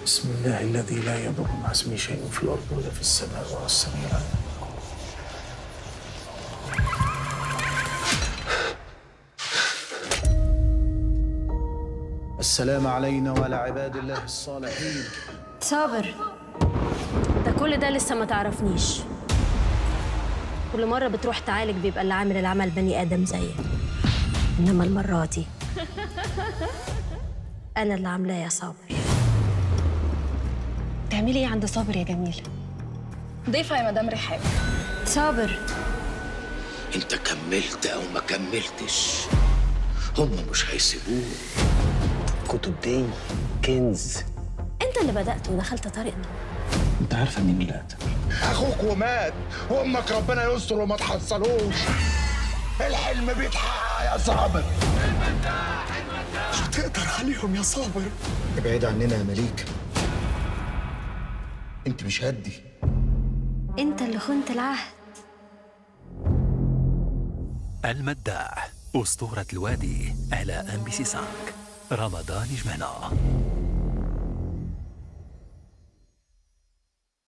بسم الله الذي لا يضر مع اسمه شيء في الارض ولا في السماء وهو السميع العليم السلام علينا وعلى عباد الله الصالحين صابر ده كل ده لسه ما تعرفنيش كل مرة بتروح تعالج بيبقى اللي عامل العمل بني آدم زيك إنما المرة دي أنا اللي عاملاه يا صابر تعملي ايه عند صابر يا جميل ضيفة يا مدام رحاب صابر انت كملت او ما كملتش هم مش هيسيبوك الكتب دي كنز أنت اللي بدأت ودخلت طريقنا انت عارفه مين اللي قتل اخوك ومات وامك ربنا يستر وما تحصلوش الحلم بيتحقق يا صابر مش هتقدر عليهم يا صابر ابعد عننا يا مليك انت مش هدي أنت اللي خنت العهد المداح أسطورة الوادي على أم بي سي 5 رمضان جمعنا